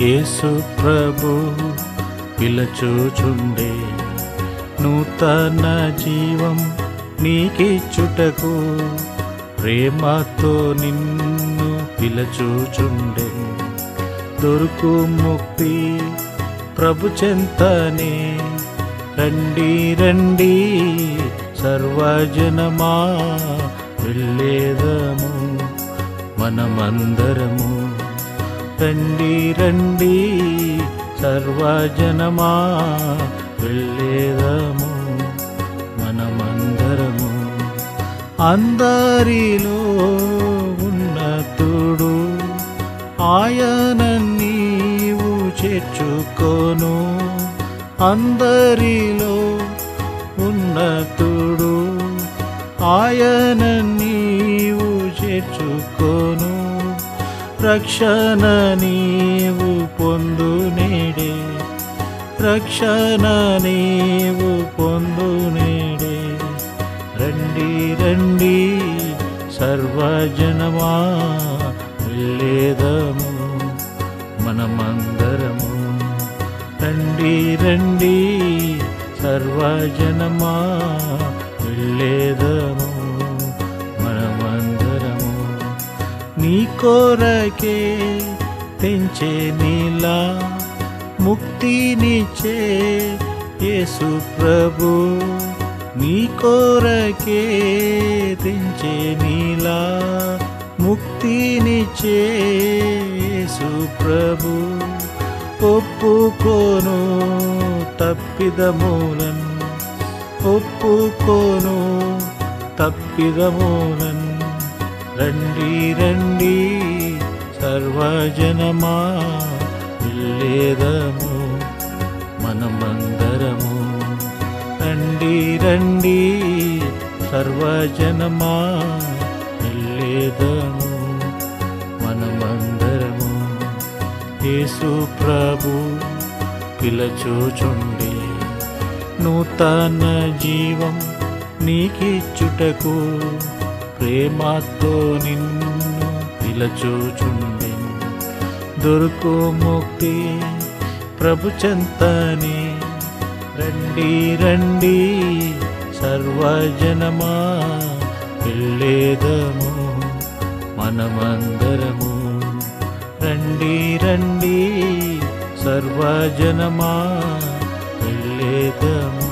యేసు ప్రభు పిలచూచుండే నూతన జీవం నీకిచ్చుటకు ప్రేమతో నిన్ను పిలచూచుండే దొరుకు ముక్తి ప్రభు చెంతనే రండి రండి సర్వజనమా వెళ్ళేదము మనమందరము రండి రండి సర్వజనమా వెళ్ళేదము మనమందరము అందరిలో ఉన్నతుడు ఆయన నీవు చేర్చుకోను అందరిలో ఉన్నతుడు ఆయన నీవు చేర్చుకోను రక్షణ నీవు పొందు నేడే రక్షణ నీవు పొందు నేడే రండి రండి సర్వజనమా వెళ్ళేదము మనమందరము రండి రండి సర్వజనమా వెళ్ళేదము మనమందరము నీ కోరకే తెంచే నీలా ముక్తినిచ్చే యేసు ప్రభు నీ కోరకే తెంచే నీలా ముక్తినిచ్చే యేసు ప్రభు ఒప్పుకోను తప్పిదమూలన్ ఒప్పుకోను తప్పిదమూలన్ రండి రండి సర్వజనమా వెళ్ళేదము మనమందరము రండి రండి సర్వజనమా వెళ్ళేదము మనమందరము యేసు ప్రభు పిలచూచుండే నూతన జీవం నీకిచ్చుటకు ప్రేమతో నిన్ను పిలచూచుండే దొరుకు ముక్తి ప్రభు చెంతని రండి రండి సర్వజనమా వెళ్ళేదము మనమందరము రండి రండి సర్వజనమా వెళ్ళేదము